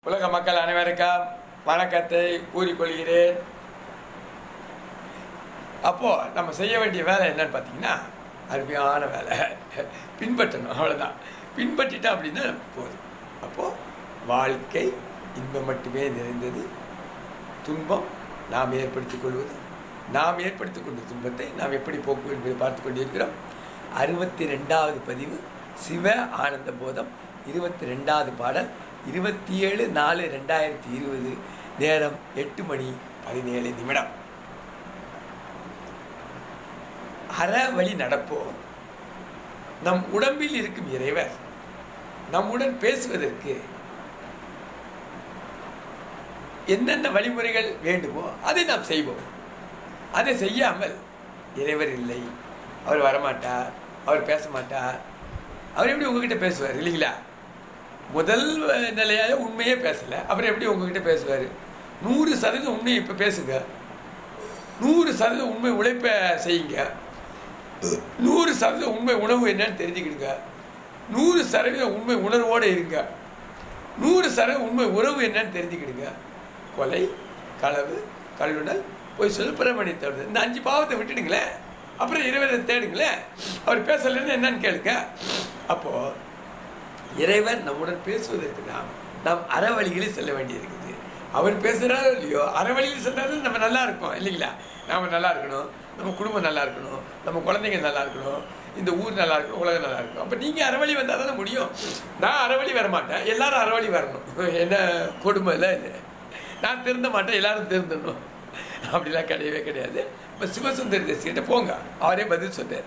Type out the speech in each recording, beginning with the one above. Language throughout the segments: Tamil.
உலக மக்கள் அனைவருக்கும் வணக்கத்தை கூறிக்கொள்கிறேன் அப்போ நம்ம செய்ய வேண்டிய வேலை என்னன்னு பார்த்தீங்கன்னா அருமையான வேலை பின்பற்றணும் அவ்வளோதான் பின்பற்றிட்டோம் அப்படின்னா நமக்கு போதும் அப்போ வாழ்க்கை இன்பம் மட்டுமே நிறைந்தது துன்பம் நாம் ஏற்படுத்திக் கொள்வது நாம் ஏற்படுத்திக் கொண்ட துன்பத்தை நாம் எப்படி போக்குவோம் என்பதை பார்த்து கொண்டிருக்கிறோம் அறுபத்தி ரெண்டாவது பதிவு சிவ ஆனந்த போதம் இருபத்தி ரெண்டாவது பாடல் இருபத்தி ஏழு நாலு ரெண்டாயிரத்தி இருபது நேரம் எட்டு மணி பதினேழு நிமிடம் அற வழி நடப்போம் நம் உடம்பில் இருக்கும் இறைவர் நம்முடன் பேசுவதற்கு என்னென்ன வழிமுறைகள் வேண்டுமோ அதை நாம் செய்வோம் அதை செய்யாமல் இறைவர் இல்லை அவர் வரமாட்டார் அவர் பேச மாட்டார் அவர் எப்படி உங்ககிட்ட பேசுவார் இல்லைங்களா முதல் நிலையாக உண்மையே பேசலை அப்புறம் எப்படி உங்ககிட்ட பேசுவார் நூறு சதவீதம் உண்மையை இப்போ பேசுங்க நூறு சதவீதம் உண்மை உழைப்பை செய்யுங்க நூறு சதவீதம் உண்மை உணவு என்னன்னு தெரிஞ்சுக்கிடுங்க நூறு சதவீதம் உண்மை உணர்வோடு இருங்க நூறு சதவீதம் உண்மை உறவு என்னன்னு தெரிஞ்சுக்கிடுங்க கொலை களவு கல்லுடல் போய் சொல்லு பிரமணி தவிர இந்த அஞ்சு பாவத்தை விட்டுடுங்களேன் அப்புறம் இறைவனை தேடுங்களேன் அவர் பேசலைன்னு என்னன்னு கேளுங்க அப்போது இறைவன் நம்முடன் பேசுவதற்கு நாம் நாம் அறவழிகளில் செல்ல வேண்டியிருக்குது அவர் பேசுகிறாரோ இல்லையோ அறவழியில் சென்றாலும் நம்ம நல்லா இருக்கோம் இல்லைங்களா நாம் நல்லா இருக்கணும் நம்ம குடும்பம் நல்லா இருக்கணும் நம்ம குழந்தைங்க நல்லா இருக்கணும் இந்த ஊர் நல்லா இருக்கணும் உலகம் நல்லா இருக்கணும் அப்போ நீங்கள் அறவழி வந்தால் தானே முடியும் நான் அறவழி வர மாட்டேன் எல்லாரும் அறவழி வரணும் என்ன கொடுமை இல்லை இது நான் திருந்த மாட்டேன் எல்லாரும் திருந்தணும் அப்படிலாம் கிடையவே கிடையாது இப்போ சிவசுந்தர தேசிகிட்ட போங்க அவரே பதில் சொன்னார்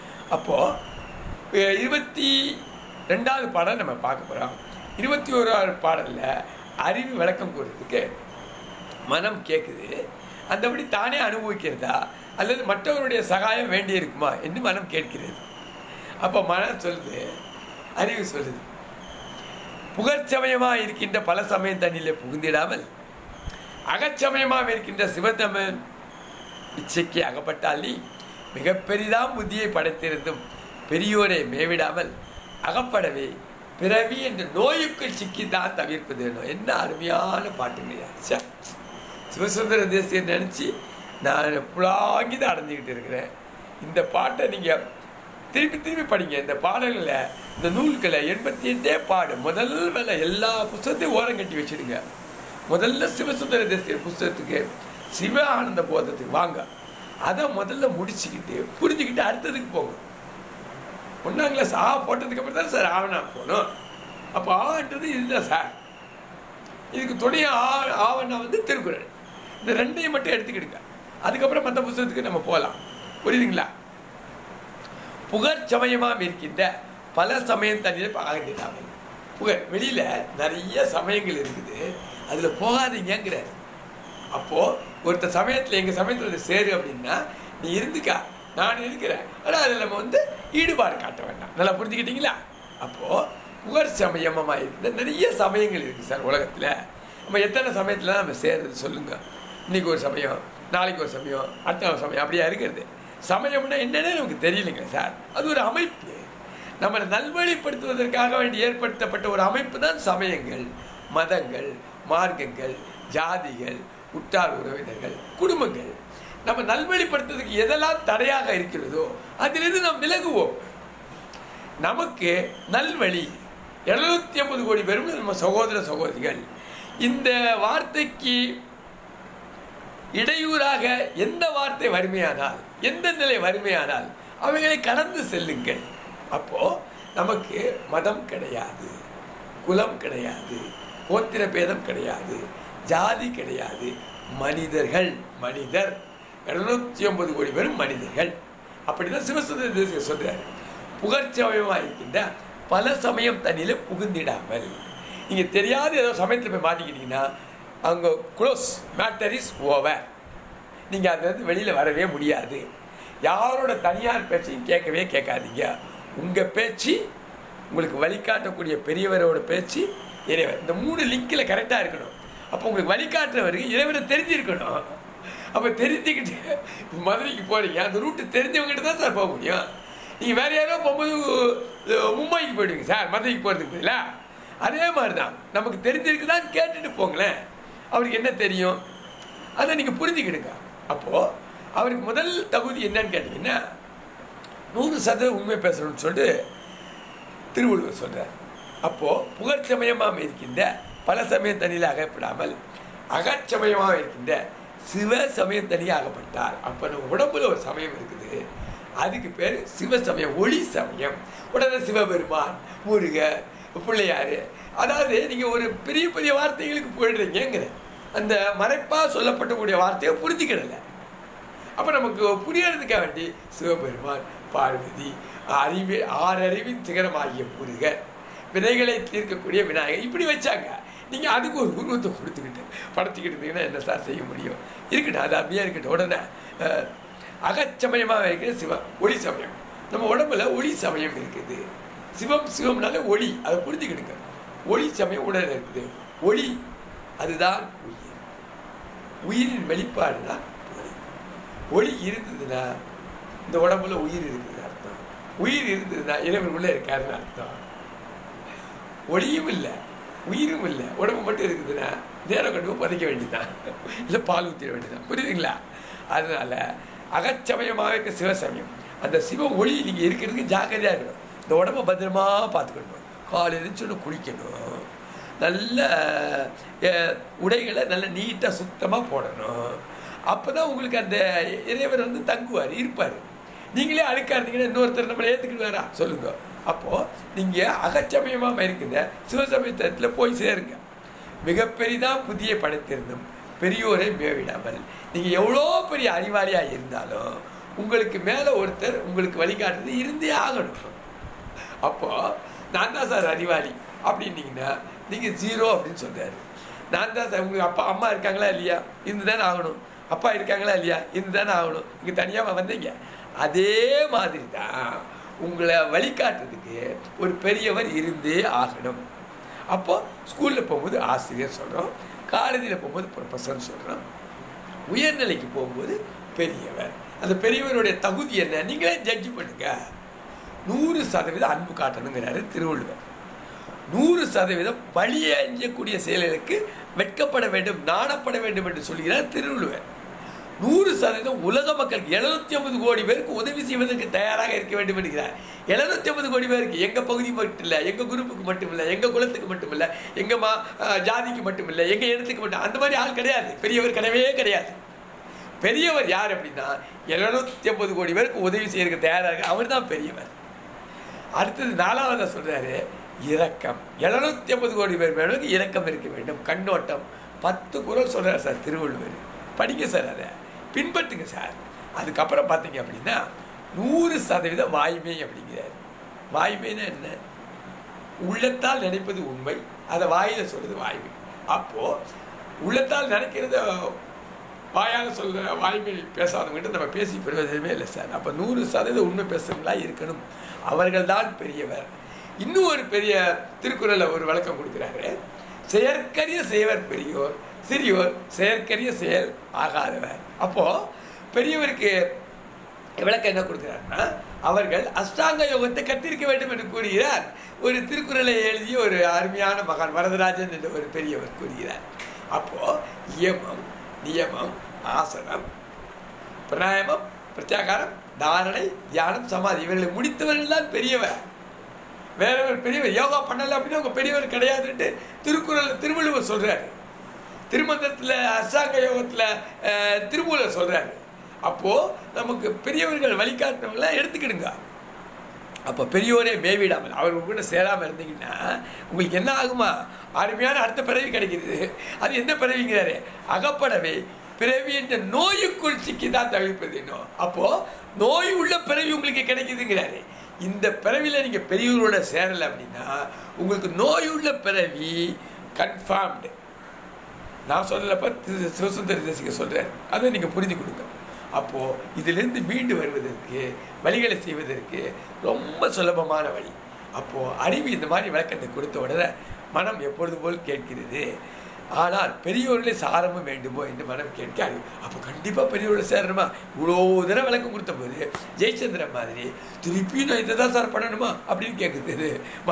அப்போது இருபத்தி ரெண்டாவது பாடல் நம்ம பார்க்க போகிறோம் இருபத்தி ஓராவது பாடலில் அறிவு விளக்கம் கூறுறதுக்கு மனம் கேட்குது அந்தபடி தானே அனுபவிக்கிறதா அல்லது மற்றவருடைய சகாயம் வேண்டி இருக்குமா என்று மனம் கேட்கிறது அப்போ மனம் சொல்லுது அறிவு சொல்லுது புகழ்ச்சமயமாக இருக்கின்ற பல சமயம் தண்ணியில் புகுந்திடாமல் அகச்சமயமாக இருக்கின்ற சிவத்தமன் இச்சைக்கு அகப்பட்டால் நீ மிக பெரிதாம் புத்தியை படைத்திருந்தும் பெரியோரை மேவிடாமல் அகப்படவே பிறவி என்ற நோயுக்குள் சிக்கி தான் தவிர்ப்பது வேணும் என்ன அருமையான பாட்டுங்கய்யா சே சிவசுந்தர தேசியை நினச்சி நான் புலாங்கி தான் அடைஞ்சிக்கிட்டு இருக்கிறேன் இந்த பாட்டை நீங்கள் திருப்பி திருப்பி படிங்க இந்த பாடல்களை இந்த நூல்களை எண்பத்தி எட்டே பாடு முதல் வேலை எல்லா புஸ்தகத்தையும் ஓரம் கட்டி வச்சுடுங்க முதல்ல சிவசுந்தர தேசியர் புஸ்தகத்துக்கு சிவ ஆனந்த போதத்துக்கு வாங்க அதை முதல்ல முடிச்சுக்கிட்டு புரிஞ்சுக்கிட்டு அடுத்ததுக்கு போங்க ஒன்றாம் கிளாஸ் ஆ போட்டதுக்கு அப்புறம் தான் சார் ஆவணா போகணும் அப்போ ஆன்றது இதுதான் சார் இதுக்கு துணை ஆ ஆவணா வந்து திருக்குறள் இந்த ரெண்டையும் மட்டும் எடுத்துக்கிடுங்க அதுக்கப்புறம் மற்ற புத்தகத்துக்கு நம்ம போகலாம் புரியுதுங்களா புகழ் சமயமாக இருக்கின்ற பல சமயம் தண்ணியில் அகந்திட்டாங்க புகழ் வெளியில் நிறைய சமயங்கள் இருக்குது அதில் போகாதீங்கிறார் அப்போது ஒருத்தர் சமயத்தில் எங்கள் சமயத்தில் சேரு அப்படின்னா நீ இருந்துக்கா நான் இருக்கிறேன் ஆனால் அதில் நம்ம வந்து ஈடுபாடு காட்ட வேண்டாம் நல்லா புரிஞ்சுக்கிட்டீங்களா அப்போது புகழ் சமயமாக இருக்கிற நிறைய சமயங்கள் இருக்குது சார் உலகத்தில் நம்ம எத்தனை சமயத்தில் நம்ம சேர்றது சொல்லுங்கள் இன்றைக்கி ஒரு சமயம் நாளைக்கு ஒரு சமயம் அடுத்த ஒரு சமயம் அப்படியா இருக்கிறது சமயம்னா என்னன்னே நமக்கு தெரியலைங்க சார் அது ஒரு அமைப்பு நம்மளை நல்வழிப்படுத்துவதற்காக வேண்டி ஏற்படுத்தப்பட்ட ஒரு அமைப்பு தான் சமயங்கள் மதங்கள் மார்க்கங்கள் ஜாதிகள் உற்றார் உறவினர்கள் குடும்பங்கள் நம்ம நல்வழிப்படுத்துறதுக்கு எதெல்லாம் தடையாக இருக்கிறதோ அதிலிருந்து நாம் விலகுவோம் நமக்கு நல்வழி எழுநூத்தி ஐம்பது கோடி பேரும் நம்ம சகோதர சகோதரிகள் இந்த வார்த்தைக்கு இடையூறாக எந்த வார்த்தை வறுமையானால் எந்த நிலை வறுமையானால் அவைகளை கடந்து செல்லுங்கள் அப்போ நமக்கு மதம் கிடையாது குலம் கிடையாது கோத்திர பேதம் கிடையாது ஜாதி கிடையாது மனிதர்கள் மனிதர் எழுநூத்தி ஐம்பது கோடி பேரும் மனிதர்கள் அப்படிதான் சிவசுந்தர தேசிய சொல்றாரு புகழ்ச்சமயமாக இருக்கின்ற பல சமயம் தண்ணியில் புகுந்திடாமல் நீங்கள் தெரியாத ஏதோ சமயத்தில் போய் மாட்டிக்கிட்டீங்கன்னா அங்கே க்ளோஸ் மேட்டர் இஸ் ஓவர் நீங்கள் அதுலேருந்து வெளியில் வரவே முடியாது யாரோட தனியார் பேச்சையும் கேட்கவே கேட்காதீங்க உங்கள் பேச்சு உங்களுக்கு வழிகாட்டக்கூடிய பெரியவரோட பேச்சு இறைவர் இந்த மூணு லிங்கில் கரெக்டாக இருக்கணும் அப்போ உங்களுக்கு வழிகாட்டுறவருக்கு இறைவனை தெரிஞ்சிருக்கணும் அப்போ தெரிஞ்சுக்கிட்டு மதுரைக்கு போகிறீங்க அந்த ரூட்டு தெரிஞ்சவங்ககிட்ட தான் சார் போக முடியும் நீங்கள் வேறு யாரோ போகும்போது மும்பைக்கு போயிடுவீங்க சார் மதுரைக்கு போகிறதுக்கு பதிலாக அதே மாதிரி தான் நமக்கு தெரிஞ்சிருக்குதான்னு கேட்டுட்டு போங்களேன் அவருக்கு என்ன தெரியும் அதை நீங்கள் புரிஞ்சுக்கிடுங்க அப்போது அவருக்கு முதல் தகுதி என்னன்னு கேட்டிங்கன்னா நூறு சதவீதம் உண்மை பேசணும்னு சொல்லிட்டு திருவள்ளுவர் சொல்கிறார் அப்போது புகழ்ச்சமயமாக இருக்கின்ற பல சமய தண்ணியில் அகப்படாமல் அகச்சமயமாக இருக்கின்ற சிவ சமய தனியாக அகப்பட்டார் அப்போ நம்ம உடம்புல ஒரு சமயம் இருக்குது அதுக்கு பேர் சிவ சமயம் ஒளி சமயம் உடனே சிவபெருமான் முருகர் பிள்ளையார் அதாவது நீங்கள் ஒரு பெரிய பெரிய வார்த்தைகளுக்கு போயிடுறீங்கிற அந்த மறைப்பாக சொல்லப்பட்டக்கூடிய வார்த்தையை புரிஞ்சுக்கிடலை அப்போ நமக்கு புரியறதுக்காக வேண்டி சிவபெருமான் பார்வதி அறிவி ஆறறிவின் சிகரமாகிய முருகர் வினைகளை தீர்க்கக்கூடிய விநாயகர் இப்படி வச்சாங்க நீங்கள் அதுக்கு ஒரு உருவத்தை கொடுத்துக்கிட்டு படத்துக்கிட்டு இருந்தீங்கன்னா என்ன சார் செய்ய முடியும் இருக்கட்டும் அது அப்படியே இருக்கட்டும் உடனே அஹ், அகச்சமயமாக இருக்கிற சிவம் ஒளி சமயம் நம்ம உடம்புல ஒளி சமயம் இருக்குது சிவம் சிவம்னால ஒளி அதை புரிஞ்சுக்கிடுங்க ஒளி சமயம் உடலில் இருக்குது ஒளி அதுதான் உயிர் உயிரின் வெளிப்பாடு தான் ஒளி ஒளி இருந்ததுன்னா இந்த உடம்புல உயிர் இருக்குதுன்னு அர்த்தம் உயிர் இருந்ததுன்னா இறைவன் உள்ள இருக்காருன்னு அர்த்தம் ஒளியும் இல்லை உயிரும் இல்லை உடம்பு மட்டும் இருக்குதுன்னா நேரம் கண்டு புதைக்க வேண்டியதுதான் இல்லை பால் ஊற்றிட வேண்டியதுதான் புரியுதுங்களா அதனால அகச்சமயமாக இருக்க சிவசமயம் அந்த சிவ ஒளி நீங்கள் இருக்கிறதுக்கு ஜாக்கிரதையாக இருக்கணும் இந்த உடம்ப பத்திரமா பார்த்துக்கணும் காலை எழுந்துச்சு குளிக்கணும் நல்ல அஹ், உடைகளை நல்ல நீட்டாக சுத்தமாக போடணும் அப்போ தான் உங்களுக்கு அந்த இறைவர் வந்து தங்குவார் இருப்பார் நீங்களே அழுக்கா இருந்தீங்கன்னா இன்னொருத்தர் நம்மளை ஏற்றுக்கிடுவாரா சொல்லுங்க அப்போது நீங்கள் அகச்சமயமாக இருக்கின்ற சிவசமயத்தில் போய் சேருங்க மிகப்பெரிதாக புதிய படைத்திருந்தும் பெரியோரை மேவிடாமல் நீங்கள் எவ்வளோ பெரிய அறிவாளியாக இருந்தாலும் உங்களுக்கு மேலே ஒருத்தர் உங்களுக்கு வழிகாட்டுறது இருந்தே ஆகணும் அப்போது நான் தான் சார் அறிவாளி அப்படின்னீங்கன்னா நீங்கள் ஜீரோ அப்படின்னு சொல்கிறாரு நான் தான் சார் உங்களுக்கு அப்பா அம்மா இருக்காங்களா இல்லையா இருந்து தானே ஆகணும் அப்பா இருக்காங்களா இல்லையா இருந்து தானே ஆகணும் இங்கே தனியாக வந்தீங்க அதே மாதிரி தான் உங்களை வழிகாட்டுறதுக்கு ஒரு பெரியவர் இருந்தே ஆகணும் அப்போ ஸ்கூலில் போகும்போது ஆசிரியர் சொல்கிறோம் காலேஜில் போகும்போது ப்ரொஃபஸர் சொல்கிறோம் உயர்நிலைக்கு போகும்போது பெரியவர் அந்த பெரியவருடைய தகுதி என்ன நீங்களே ஜட்ஜ் பண்ணுங்க நூறு சதவீதம் அன்பு காட்டணுங்கிறாரு திருவள்ளுவர் நூறு சதவீதம் வழியை அஞ்சக்கூடிய செயல்களுக்கு வெட்கப்பட வேண்டும் நாணப்பட வேண்டும் என்று சொல்கிறார் திருவள்ளுவர் நூறு சதவீதம் உலக மக்களுக்கு எழுநூத்தி ஐம்பது கோடி பேருக்கு உதவி செய்வதற்கு தயாராக இருக்க வேண்டும் என்கிறார் எழுநூத்தி ஐம்பது கோடி பேருக்கு எங்கள் பகுதி மட்டும் இல்லை எங்கள் குரூப்புக்கு மட்டும் இல்லை எங்கள் குலத்துக்கு மட்டும் இல்லை எங்கள் மா அஹ், ஜாதிக்கு மட்டும் இல்லை எங்கள் இடத்துக்கு மட்டும் அந்த மாதிரி ஆள் கிடையாது பெரியவர் கிடையவே கிடையாது பெரியவர் யார் அப்படின்னா எழுநூத்தி ஐம்பது கோடி பேருக்கு உதவி செய்யறதுக்கு தயாராக இருக்கு அவர் தான் பெரியவர் அடுத்தது நாலாவதா சொல்றாரு இரக்கம் எழுநூத்தி ஐம்பது கோடி பேர் மேலுக்கு இரக்கம் இருக்க வேண்டும் கண்ணோட்டம் பத்து குரல் சொல்றாரு சார் திருவள்ளுவர் படிங்க சார் அதை பின்பற்றுங்க சார் அதுக்கப்புறம் பார்த்தீங்க அப்படின்னா நூறு சதவீத வாய்மை அப்படிங்கிறார் வாய்மைன்னா என்ன உள்ளத்தால் நினைப்பது உண்மை அதை வாயில சொல்றது வாய்மை அப்போ உள்ளத்தால் நினைக்கிறத வாயால் சொல்கிற வாய்மை பேசாதவங்ககிட்ட நம்ம பேசி பிரயோஜனமே இல்லை சார் அப்போ நூறு சதவீத உண்மை பேசுறவங்களா இருக்கணும் அவர்கள்தான் பெரியவர் இன்னும் ஒரு பெரிய திருக்குறளை ஒரு விளக்கம் கொடுக்குறாரு செயற்கரிய செய்வர் பெரியோர் சிறியோர் செயற்கரிய செயல் ஆகாதவர் அப்போ பெரியவருக்கு விளக்கம் என்ன கொடுக்குறாருன்னா அவர்கள் அஷ்டாங்க யோகத்தை கற்றிருக்க வேண்டும் என்று கூறுகிறார் ஒரு திருக்குறளை எழுதிய ஒரு அருமையான மகான் வரதராஜன் என்ற ஒரு பெரியவர் கூறுகிறார் அப்போ இயமம் நியமம் ஆசனம் பிராயமம் பிரத்யாகாரம் தாரணை தியானம் சமாதி இவர்களை முடித்தவர்கள் தான் பெரியவர் வேற ஒரு பெரியவர் யோகா பண்ணல அப்படின்னா உங்க பெரியவர் கிடையாதுன்ட்டு திருக்குறள் திருவள்ளுவர் சொல்றாரு திருமந்திரத்தில் அஷ்டாங்க யோகத்தில் திருமூலர் சொல்றாரு அப்போ நமக்கு பெரியவர்கள் வழிகாட்டினவங்கள எடுத்துக்கிடுங்க அப்போ பெரியோரே மேவிடாமல் அவர் உங்க கூட சேராமல் இருந்தீங்கன்னா உங்களுக்கு என்ன ஆகுமா அருமையான அடுத்த பிறவி கிடைக்கிறது அது என்ன பிறவிங்கிறாரு அகப்படவே பிறவி என்ற நோயுக்குள் சிக்கி தான் தவிர்ப்பது இன்னும் அப்போ நோய் உள்ள பிறவி உங்களுக்கு கிடைக்குதுங்கிறாரு இந்த பிறவியில் நீங்கள் பெரியவரோட சேரலை அப்படின்னா உங்களுக்கு நோய் உள்ள பிறவி கன்ஃபார்ம்டு நான் சொல்லலப்ப திரு சிவசுந்தர தேசிக சொல்கிறார் அதை நீங்கள் புரிந்து கொடுங்க அப்போது இதிலிருந்து மீண்டு வருவதற்கு வழிகளை செய்வதற்கு ரொம்ப சுலபமான வழி அப்போது அறிவு இந்த மாதிரி விளக்கத்தை கொடுத்த உடனே மனம் எப்பொழுது போல் கேட்கிறது ஆனால் பெரியோர்களே சாரமும் வேண்டுமோ என்று மனம் கேட்க அறிவு அப்போ கண்டிப்பாக பெரியோர்களை சேரணுமா இவ்வளோ தடவை விளக்கம் கொடுத்த போது ஜெயச்சந்திரன் மாதிரி திருப்பி நான் இதை தான் சார் பண்ணணுமா அப்படின்னு கேட்குது மனம்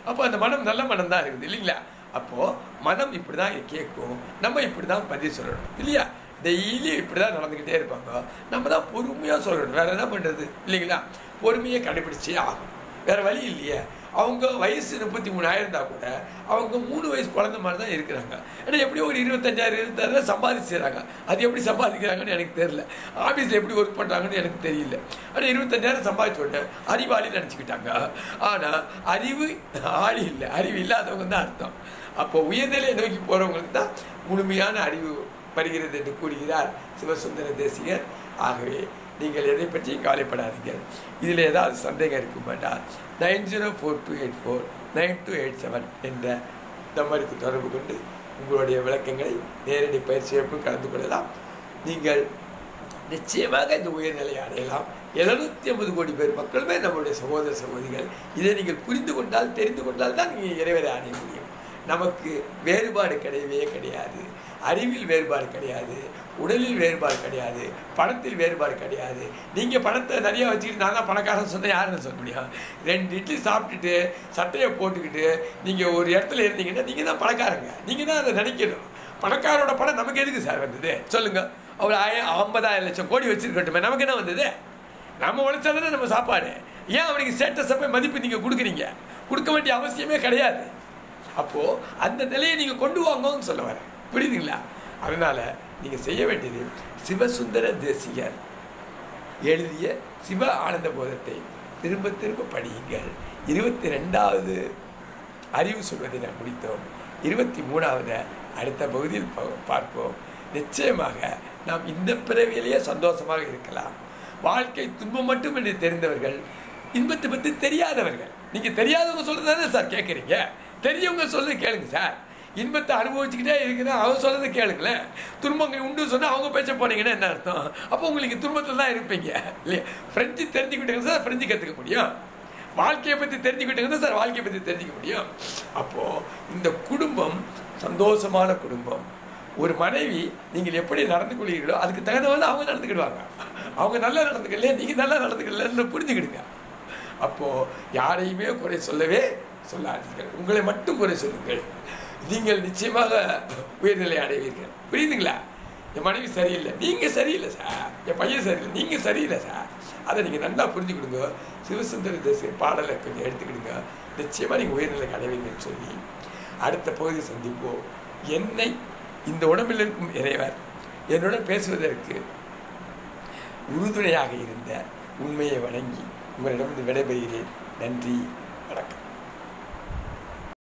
அப்போ அந்த மனம் நல்ல மனம் தான் இருக்குது இல்லைங்களா அப்போது மனம் இப்படி தான் கேட்கும் நம்ம இப்படி தான் பதில் சொல்லணும் இல்லையா டெய்லி இப்படி தான் நடந்துக்கிட்டே இருப்பாங்க நம்ம தான் பொறுமையாக சொல்லணும் வேறு என்ன பண்ணுறது இல்லைங்களா பொறுமையை கடைபிடிச்சே ஆகும் வேறு வழி இல்லையே அவங்க வயசு முப்பத்தி மூணாயிரம் இருந்தால் கூட அவங்க மூணு வயசு குழந்தை மாதிரி தான் இருக்கிறாங்க ஏன்னா எப்படியும் ஒரு இருபத்தஞ்சாயிரம் இருபத்தாயிரம் சம்பாதிச்சுறாங்க அது எப்படி சம்பாதிக்கிறாங்கன்னு எனக்கு தெரியல ஆஃபீஸில் எப்படி ஒர்க் பண்ணுறாங்கன்னு எனக்கு தெரியல ஆனால் இருபத்தஞ்சாயிரம் சம்பாதிச்ச உடனே அறிவாளி நினச்சிக்கிட்டாங்க ஆனால் அறிவு ஆளி இல்லை அறிவு இல்லாதவங்க தான் அர்த்தம் அப்போ உயர்நிலையை நோக்கி போகிறவங்களுக்கு தான் முழுமையான அறிவு வருகிறது என்று கூறுகிறார் சிவசுந்தர தேசிகர் ஆகவே நீங்கள் எதை பற்றியும் கவலைப்படாதீங்க இதில் ஏதாவது சந்தேகம் இருக்குமாட்டா nine zero four two eight four nine two eight seven என்ற நம்பருக்கு தொடர்பு கொண்டு உங்களுடைய விளக்கங்களை நேரடி பயிற்சியப்பும் கலந்து கொள்ளலாம் நீங்கள் நிச்சயமாக இந்த உயர்நிலையை அடையலாம் எழுநூத்தி ஐம்பது கோடி பேர் மக்களுமே நம்முடைய சகோதர சகோதரிகள் இதை நீங்கள் புரிந்து கொண்டால் தெரிந்து கொண்டால் தான் நீங்கள் இறைவரை அடைய முடியும் நமக்கு வேறுபாடு கிடையவே கிடையாது அறிவில் வேறுபாடு கிடையாது உடலில் வேறுபாடு கிடையாது பணத்தில் வேறுபாடு கிடையாது நீங்கள் பணத்தை நிறைய வச்சுக்கிட்டு நான் தான் பணக்காரன் சொன்னால் யாருன்னு சொல்ல முடியும் ரெண்டு இட்லி சாப்பிட்டுட்டு சட்டையை போட்டுக்கிட்டு நீங்கள் ஒரு இடத்துல இருந்தீங்கன்னா நீங்கள் தான் பணக்காரங்க நீங்கள் தான் அதை நினைக்கணும் பணக்காரோட பணம் நமக்கு எதுக்கு சார் வந்தது சொல்லுங்கள் அவர் ஆய ஐம்பதாயிரம் லட்சம் கோடி வச்சிருக்கட்டுமே நமக்கு என்ன வந்தது நம்ம உழைச்சா தானே நம்ம சாப்பாடு ஏன் அவனுக்கு ஸ்டேட்டஸை போய் மதிப்பு நீங்கள் கொடுக்குறீங்க கொடுக்க வேண்டிய அவசியமே கிடையாது அப்போது அந்த நிலையை நீங்கள் கொண்டு வாங்கன்னு சொல்ல வரேன் புரியுதுங்களா அதனால் நீங்கள் செய்ய வேண்டியது சிவசுந்தர தேசிகர் எழுதிய சிவ ஆனந்த போதத்தை திரும்ப திரும்ப படியுங்கள் இருபத்தி ரெண்டாவது அறிவு சொல்வதை நாம் முடித்தோம் இருபத்தி மூணாவது அடுத்த பகுதியில் பா- பார்ப்போம் நிச்சயமாக நாம் இந்த பிறவியிலேயே சந்தோஷமாக இருக்கலாம் வாழ்க்கை துன்பம் மட்டும் என்று தெரிந்தவர்கள் இன்பத்தை பற்றி தெரியாதவர்கள் நீங்கள் தெரியாதவங்க சொல்றது தானே சார் கேட்குறீங்க தெரியவங்க சொல்றது கேளுங்க சார் இன்பத்தை அனுபவிச்சுக்கிட்டே இருக்கிறேன் அவங்க சொல்றதை கேளுங்களேன் துன்பங்கள் உண்டு சொன்னால் அவங்க பேச்ச போனீங்கன்னா என்ன அர்த்தம் அப்போ உங்களுக்கு துன்பத்தில் தான் இருப்பீங்க இல்லையா ஃப்ரெஞ்சு தெரிஞ்சுக்கிட்டீங்க சார் ஃப்ரெஞ்சு கற்றுக்க முடியும் வாழ்க்கையை பற்றி தெரிஞ்சுக்கிட்டீங்க சார் வாழ்க்கையை பற்றி தெரிஞ்சுக்க முடியும் அப்போது இந்த குடும்பம் சந்தோஷமான குடும்பம் ஒரு மனைவி நீங்கள் எப்படி நடந்து கொள்கிறீர்களோ அதுக்கு தகுந்த மாதிரி அவங்க நடந்துக்கிடுவாங்க அவங்க நல்லா நடந்துக்கல நீங்கள் நல்லா நடந்துக்கலன்னு புரிஞ்சுக்கிடுங்க அப்போது யாரையுமே குறை சொல்லவே சொல்லாதீர்கள் உங்களை மட்டும் குறை சொல்லுங்கள் நீங்கள் நிச்சயமாக உயர்நிலை அடைவீர்கள் புரியுதுங்களா என் மனைவி சரியில்லை நீங்கள் சரியில்லை சார் என் பையன் சரியில்லை நீங்கள் சரியில்லை சார் அதை நீங்கள் நல்லா புரிஞ்சுக்கிடுங்க சிவசுந்தர தேசிய பாடலை கொஞ்சம் எடுத்துக்கிடுங்க நிச்சயமாக நீங்கள் உயர்நிலை அடைவீங்கன்னு சொல்லி அடுத்த பகுதி சந்திப்போம் என்னை இந்த உடம்பில் இருக்கும் இறைவர் என்னுடன் பேசுவதற்கு உறுதுணையாக இருந்த உண்மையை வணங்கி உங்களிடமிருந்து விடைபெறுகிறேன் நன்றி